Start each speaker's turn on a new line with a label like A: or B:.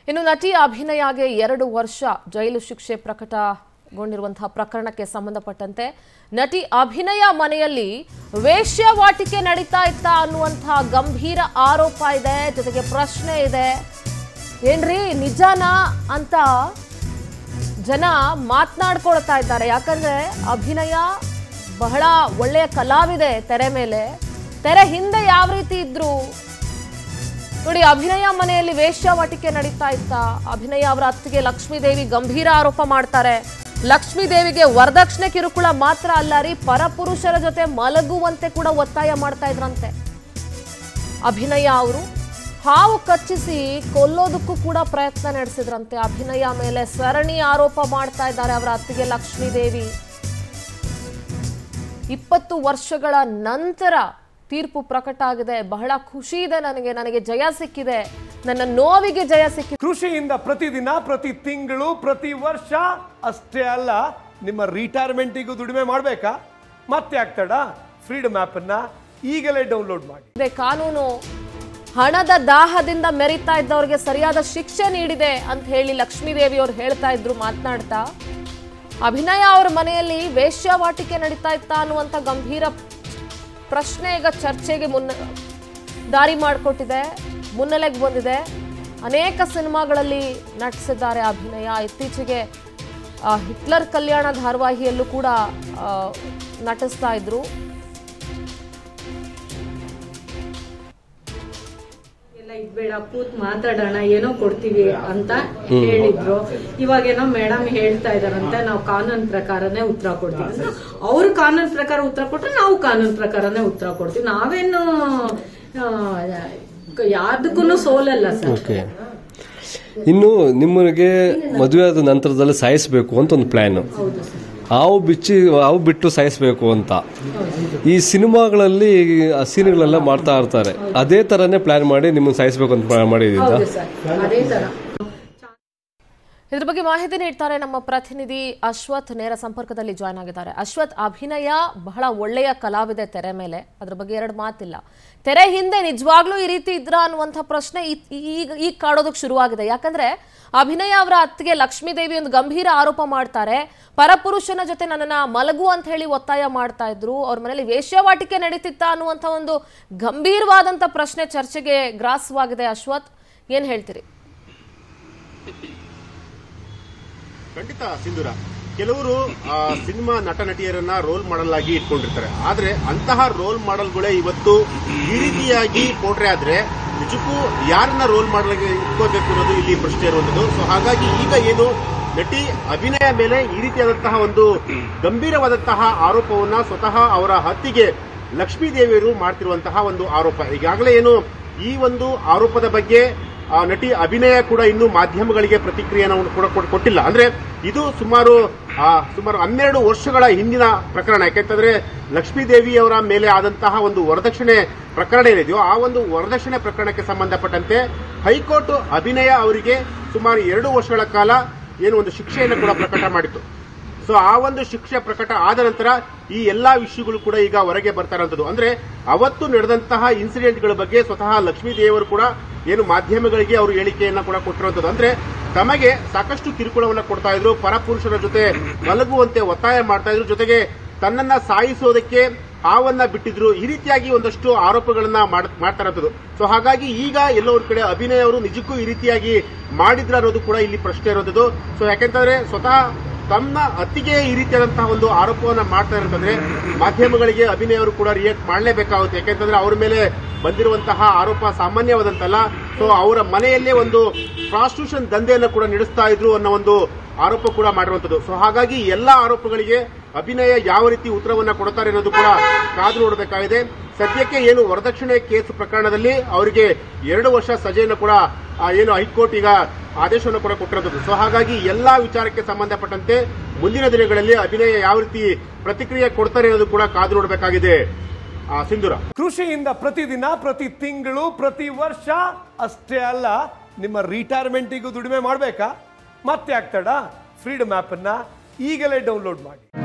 A: ಇನ್ನು ನಟಿ ಅಭಿನಯಗೆ ಎರಡು ವರ್ಷ ಜೈಲು ಶಿಕ್ಷೆ ಪ್ರಕಟಗೊಂಡಿರುವಂತಹ ಪ್ರಕರಣಕ್ಕೆ ಸಂಬಂಧಪಟ್ಟಂತೆ ನಟಿ ಅಭಿನಯ ಮನೆಯಲ್ಲಿ ವೇಶ್ಯಾವಾಟಿಕೆ ನಡೀತಾ ಇತ್ತ ಅನ್ನುವಂತಹ ಗಂಭೀರ ಆರೋಪ ಇದೆ ಜೊತೆಗೆ ಪ್ರಶ್ನೆ ಇದೆ ಏನ್ರಿ ನಿಜನಾ ಅಂತ ಜನ ಮಾತನಾಡ್ಕೊಳ್ತಾ ಇದ್ದಾರೆ ಯಾಕಂದ್ರೆ ಅಭಿನಯ ಬಹಳ ಒಳ್ಳೆಯ ಕಲಾವಿದೆ ತೆರೆ ಮೇಲೆ ತೆರೆ ಹಿಂದೆ ಯಾವ ರೀತಿ ಇದ್ರು ನೋಡಿ ಅಭಿನಯ ಮನೆಯಲ್ಲಿ ವೇಶ್ಯಾವಾಟಿಕೆ ನಡೀತಾ ಇತ್ತ ಅಭಿನಯ ಅವರ ಅತ್ತಿಗೆ ಲಕ್ಷ್ಮೀದೇವಿ ಗಂಭೀರ ಆರೋಪ ಮಾಡ್ತಾರೆ ಲಕ್ಷ್ಮೀದೇವಿಗೆ ವರದಕ್ಷಿಣೆ ಕಿರುಕುಳ ಮಾತ್ರ ಅಲ್ಲ ರೀ ಪರಪುರುಷರ ಜೊತೆ ಮಲಗುವಂತೆ ಕೂಡ ಒತ್ತಾಯ ಮಾಡ್ತಾ ಇದ್ರಂತೆ ಅಭಿನಯ ಅವರು ಹಾವು ಕಚ್ಚಿಸಿ ಕೊಲ್ಲೋದಕ್ಕೂ ಕೂಡ ಪ್ರಯತ್ನ ನಡೆಸಿದ್ರಂತೆ ಅಭಿನಯ ಮೇಲೆ ಸರಣಿ ಆರೋಪ ಮಾಡ್ತಾ ಇದ್ದಾರೆ ಅವರ ಅತ್ತಿಗೆ ಲಕ್ಷ್ಮೀದೇವಿ ಇಪ್ಪತ್ತು ವರ್ಷಗಳ ನಂತರ ತೀರ್ಪು ಪ್ರಕಟ ಆಗಿದೆ ಬಹಳ ಖುಷಿ ಇದೆ ನನಗೆ ನನಗೆ ಜಯ ಸಿಕ್ಕಿದೆ ನನ್ನ ನೋವಿಗೆ ಜಯ ಸಿಕ್ಕಿದೆ
B: ಕೃಷಿಯಿಂದ ಪ್ರತಿದಿನ ಪ್ರತಿ ತಿಂಗಳು ಪ್ರತಿ ವರ್ಷ ಅಷ್ಟೇ ಅಲ್ಲ ನಿಮ್ಮ ರಿಟೈರ್ಮೆಂಟಿಗೂ ದುಡಿಮೆ ಮಾಡಬೇಕಾ ಮತ್ತೆ ಆಗ್ತಡ ಫ್ರೀಡಮ್ ಅನ್ನ ಈಗಲೇ ಡೌನ್ಲೋಡ್ ಮಾಡಿ
A: ಇದೆ ಕಾನೂನು ಹಣದ ದಾಹದಿಂದ ಮೆರಿತಾ ಇದ್ದವರಿಗೆ ಸರಿಯಾದ ಶಿಕ್ಷೆ ನೀಡಿದೆ ಅಂತ ಹೇಳಿ ಲಕ್ಷ್ಮೀದೇವಿ ಅವ್ರು ಹೇಳ್ತಾ ಇದ್ರು ಮಾತನಾಡ್ತಾ ಅಭಿನಯ ಅವರ ಮನೆಯಲ್ಲಿ ವೇಶ್ಯಾವಾಟಿಕೆ ನಡೀತಾ ಇತ್ತ ಅನ್ನುವಂಥ ಗಂಭೀರ ಪ್ರಶ್ನೆ ಈಗ ಚರ್ಚೆಗೆ ಮುನ್ನ ದಾರಿ ಮಾಡಿಕೊಟ್ಟಿದೆ ಮುನ್ನೆಲೆಗೆ ಬಂದಿದೆ ಅನೇಕ ಸಿನಿಮಾಗಳಲ್ಲಿ ನಟಿಸಿದ್ದಾರೆ ಅಭಿನಯ ಇತ್ತೀಚೆಗೆ ಆ, ಹಿಟ್ಲರ್ ಕಲ್ಯಾಣ ಧಾರಾವಾಹಿಯಲ್ಲೂ ಕೂಡ ಆ, ನಟಿಸ್ತಾ ಇದ್ರು
C: ಎಲ್ಲ ಇದ್ಬೇಡ ಕೂತ್ ಮಾತಾಡೋಣ ಏನೋ ಕೊಡ್ತೀವಿ ಅಂತ ಹೇಳಿದ್ರು ಇವಾಗೇನೋ ಮೇಡಮ್ ಹೇಳ್ತಾ ಇದಾರಂತೆ ನಾವು ಕಾನೂನ್ ಪ್ರಕಾರನೇ ಉತ್ತರ ಕೊಡ್ತೀವಿ ಅಂತ ಅವ್ರು ಕಾನೂನ್ ಪ್ರಕಾರ ಉತ್ತರ ಕೊಟ್ರೆ ನಾವು ಕಾನೂನ್ ಪ್ರಕಾರನೇ ಉತ್ತರ ಕೊಡ್ತೀವಿ ನಾವೇನು ಯಾವ್ದಕ್ಕೂ ಸೋಲಲ್ಲ ಸರ್
D: ಓಕೆ ಇನ್ನು ನಿಮ್ಮನಿಗೆ ಮದುವೆ ಆದ ನಂತರದಲ್ಲಿ ಸಾಯಿಸಬೇಕು ಅಂತ ಒಂದು ಪ್ಲ್ಯಾನ್
C: ಹೌದು ಸರ್
D: ಹಾವು ಬಿಚ್ಚಿ ಹಾವು ಬಿಟ್ಟು ಸಾಯಿಸಬೇಕು ಅಂತ ಈ ಸಿನಿಮಾಗಳಲ್ಲಿ ಆ ಸೀನ್ಗಳೆಲ್ಲ ಮಾಡ್ತಾ ಇರ್ತಾರೆ ಅದೇ ಥರನೇ ಪ್ಲ್ಯಾನ್ ಮಾಡಿ ನಿಮ್ಮನ್ನು ಸಾಯಿಸಬೇಕು ಅಂತ ಪ್ಲಾನ್ ಮಾಡಿದ್ದ
C: ಹೌದು ಸರ್ ಅದೇ ತರ
A: ಇದ್ರ ಬಗ್ಗೆ ಮಾಹಿತಿ ನೀಡ್ತಾರೆ ನಮ್ಮ ಪ್ರತಿನಿಧಿ ಅಶ್ವಥ್ ನೇರ ಸಂಪರ್ಕದಲ್ಲಿ ಜಾಯ್ನ್ ಆಗಿದ್ದಾರೆ ಅಶ್ವಥ್ ಅಭಿನಯ ಬಹಳ ಒಳ್ಳೆಯ ಕಲಾವಿದೆ ತೆರೆ ಮೇಲೆ ಅದ್ರ ಬಗ್ಗೆ ಎರಡು ಮಾತಿಲ್ಲ ತೆರೆ ಹಿಂದೆ ನಿಜವಾಗ್ಲೂ ಈ ರೀತಿ ಇದ್ರ ಅನ್ನುವಂಥ ಪ್ರಶ್ನೆ ಈ- ಈಗ ಈಗ ಕಾಡೋದಕ್ಕೆ ಶುರುವಾಗಿದೆ ಯಾಕಂದ್ರೆ ಅಭಿನಯ ಅವರ ಅತ್ತಿಗೆ ಲಕ್ಷ್ಮೀದೇವಿ ಒಂದು ಗಂಭೀರ ಆರೋಪ ಮಾಡ್ತಾರೆ ಪರಪುರುಷನ ಜೊತೆ ನನ್ನನ್ನ ಮಲಗು ಅಂತ ಹೇಳಿ ಒತ್ತಾಯ ಮಾಡ್ತಾ ಇದ್ರು ಅವ್ರ ಮನೇಲಿ ವೇಶ್ಯಾವಾಟಿಕೆ ನಡೀತಿತ್ತ ಅನ್ನುವಂಥ ಒಂದು ಗಂಭೀರವಾದಂಥ ಪ್ರಶ್ನೆ ಚರ್ಚೆಗೆ ಗ್ರಾಸವಾಗಿದೆ ಅಶ್ವಥ್ ಏನ್ ಹೇಳ್ತೀರಿ
E: ಖಂಡಿತ ಸಿಂಧೂರ ಕೆಲವರು ಆ, ಸಿನಿಮಾ ನಟ ನಟಿಯರನ್ನ ರೋಲ್ ಮಾಡೆಲ್ ಆಗಿ ಇಟ್ಕೊಂಡಿರ್ತಾರೆ ಆದ್ರೆ ಅಂತಹ ರೋಲ್ ಮಾಡೆಲ್ಗಳೇ ಇವತ್ತು ಈ ರೀತಿಯಾಗಿ ಪೋಟ್ರೆ ಆದ್ರೆ ನಿಜಕ್ಕೂ ಯಾರನ್ನ ರೋಲ್ ಮಾಡೆಲ್ ಆಗಿ ಇಟ್ಕೋಬೇಕು ಅನ್ನೋದು ಇಲ್ಲಿ ಪ್ರಶ್ನೆ ಇರುವಂತದ್ದು ಸೊ ಹಾಗಾಗಿ ಈಗ ಏನು ನಟಿ ಅಭಿನಯ ಮೇಲೆ ಈ ರೀತಿಯಾದಂತಹ ಒಂದು ಗಂಭೀರವಾದಂತಹ ಆರೋಪವನ್ನ ಸ್ವತಃ ಅವರ ಹತ್ತಿಗೆ ಲಕ್ಷ್ಮೀ ದೇವಿಯರು ಮಾಡ್ತಿರುವಂತಹ ಒಂದು ಆರೋಪ ಈಗಾಗಲೇ ಏನು ಈ ಒಂದು ಆರೋಪದ ಬಗ್ಗೆ ಆ ನಟಿ ಅಭಿನಯ ಕೂಡ ಇನ್ನೂ ಮಾಧ್ಯಮಗಳಿಗೆ ಪ್ರತಿಕ್ರಿಯೆಯನ್ನು ಕೂಡ ಕೊಟ್- ಕೊಟ್ಟಿಲ್ಲ ಅಂದ್ರೆ ಇದು ಸುಮಾರು ಆ, ಸುಮಾರು ಹನ್ನೆರಡು ವರ್ಷಗಳ ಹಿಂದಿನ ಪ್ರಕರಣ ಯಾಕೆಂತಂದ್ರೆ ಲಕ್ಷ್ಮೀದೇವಿ ಅವರ ಮೇಲೆ ಆದಂತಹ ಒಂದು ವರದಕ್ಷಿಣೆ ಪ್ರಕರಣ ಏನಿದೆಯೋ ಆ ಒಂದು ವರದಕ್ಷಿಣೆ ಪ್ರಕರಣಕ್ಕೆ ಸಂಬಂಧಪಟ್ಟಂತೆ ಹೈಕೋರ್ಟ್ ಅಭಿನಯ ಅವರಿಗೆ ಸುಮಾರು ಎರಡು ವರ್ಷಗಳ ಕಾಲ ಏನು ಒಂದು ಶಿಕ್ಷೆಯನ್ನು ಕೂಡ ಪ್ರಕಟ ಮಾಡಿತ್ತು ಸೊ ಆ ಒಂದು ಶಿಕ್ಷೆ ಪ್ರಕಟ ಆದ ನಂತರ ಈ ಎಲ್ಲಾ ವಿಷಯಗಳು ಕೂಡ ಈಗ ಹೊರಗೆ ಬರ್ತಾ ಇರೋಂಥದ್ದು ಅಂದ್ರೆ ಅವತ್ತು ನಡೆದಂತಹ ಇನ್ಸಿಡೆಂಟ್ಗಳ ಬಗ್ಗೆ ಸ್ವತಃ ಲಕ್ಷ್ಮೀ ದೇವರು ಕೂಡ ಏನು ಮಾಧ್ಯಮಗಳಿಗೆ ಅವರು ಹೇಳಿಕೆಯನ್ನ ಕೂಡ ಕೊಟ್ಟಿರುವಂತದ್ದು ಅಂದ್ರೆ ತಮಗೆ ಸಾಕಷ್ಟು ಕಿರುಕುಳವನ್ನ ಕೊಡ್ತಾ ಇದ್ರು ಪರಪುರುಷರ ಜೊತೆ ಮಲಗುವಂತೆ ಒತ್ತಾಯ ಮಾಡ್ತಾ ಇದ್ರು ಜೊತೆಗೆ ತನ್ನನ್ನ ಸಾಯಿಸೋದಕ್ಕೆ ಹಾವನ್ನ ಬಿಟ್ಟಿದ್ರು ಈ ರೀತಿಯಾಗಿ ಒಂದಷ್ಟು ಆರೋಪಗಳನ್ನ ಮಾಡ್- ಮಾಡ್ತಾ ಇರೋಂಥದ್ದು ಸೊ ಹಾಗಾಗಿ ಈಗ ಎಲ್ಲೋ ಒಂದ್ ಕಡೆ ಅಭಿನಯ ಅವರು ನಿಜಕ್ಕೂ ಈ ರೀತಿಯಾಗಿ ಮಾಡಿದ್ರ ಅನ್ನೋದು ಕೂಡ ಇಲ್ಲಿ ಪ್ರಶ್ನೆ ಇರೋಂಥದ್ದು ಸೊ ಯಾಕೆಂತಂದ್ರೆ ಸ್ವತಃ ತಮ್ಮ ಅತ್ತಿಗೆ ಈ ರೀತಿಯಾದಂತಹ ಒಂದು ಆರೋಪವನ್ನ ಮಾಡ್ತಾ ಇರೋದಂದ್ರೆ ಮಾಧ್ಯಮಗಳಿಗೆ ಅಭಿನಯ ಅವರು ಕೂಡ ರಿಯಾಕ್ಟ್ ಮಾಡಲೇಬೇಕಾಗುತ್ತೆ ಯಾಕೆಂತಂದ್ರೆ ಅವರ ಮೇಲೆ ಬಂದಿರುವಂತಹ ಆರೋಪ ಸಾಮಾನ್ಯವಾದಂತಲ್ಲ ಸೊ ಅವರ ಮನೆಯಲ್ಲೇ ಒಂದು ಪ್ರಾಸ್ಟಿಟ್ಯೂಷನ್ ದಂಧೆಯನ್ನು ಕೂಡ ನಡೆಸ್ತಾ ಇದ್ರು ಅನ್ನೋ ಒಂದು ಆರೋಪ ಕೂಡ ಮಾಡಿರುವಂತದ್ದು ಸೊ ಹಾಗಾಗಿ ಎಲ್ಲಾ ಆರೋಪಗಳಿಗೆ ಅಭಿನಯ ಯಾವ ರೀತಿ ಉತ್ತರವನ್ನ ಕೊಡ್ತಾರೆ ಅನ್ನೋದು ಕೂಡ ಕಾದು ನೋಡಬೇಕಾಗಿದೆ ಸದ್ಯಕ್ಕೆ ಏನು ವರದಕ್ಷಿಣೆ ಕೇಸ್ ಪ್ರಕರಣದಲ್ಲಿ ಅವರಿಗೆ ಎರಡು ವರ್ಷ ಸಜೆಯನ್ನು ಕೂಡ ಆ, ಏನು ಹೈಕೋರ್ಟ್ ಈಗ ಆದೇಶವನ್ನು ಕೂಡ ಕೊಟ್ಟಿರೋದು ಸೊ ಹಾಗಾಗಿ ಎಲ್ಲಾ ವಿಚಾರಕ್ಕೆ ಸಂಬಂಧಪಟ್ಟಂತೆ ಮುಂದಿನ ದಿನಗಳಲ್ಲಿ ಅಭಿನಯ ಯಾವ ರೀತಿ ಪ್ರತಿಕ್ರಿಯೆ ಕೊಡ್ತಾರೆ ಅನ್ನೋದು ಕೂಡ ಕಾದು ನೋಡಬೇಕಾಗಿದೆ ಆ, ಸಿಂಧೂರ
B: ಕೃಷಿಯಿಂದ ಪ್ರತಿದಿನ ಪ್ರತಿ ತಿಂಗಳು ಪ್ರತಿ ವರ್ಷ ಅಷ್ಟೇ ಅಲ್ಲ ನಿಮ್ಮ ರಿಟೈರ್ಮೆಂಟಿಗೂ ದುಡಿಮೆ ಮಾಡಬೇಕಾ ಮತ್ತೆ ಆಗ್ತಡ ಫ್ರೀಡಮ್ ಅನ್ನ ಈಗಲೇ ಡೌನ್ಲೋಡ್ ಮಾಡಿ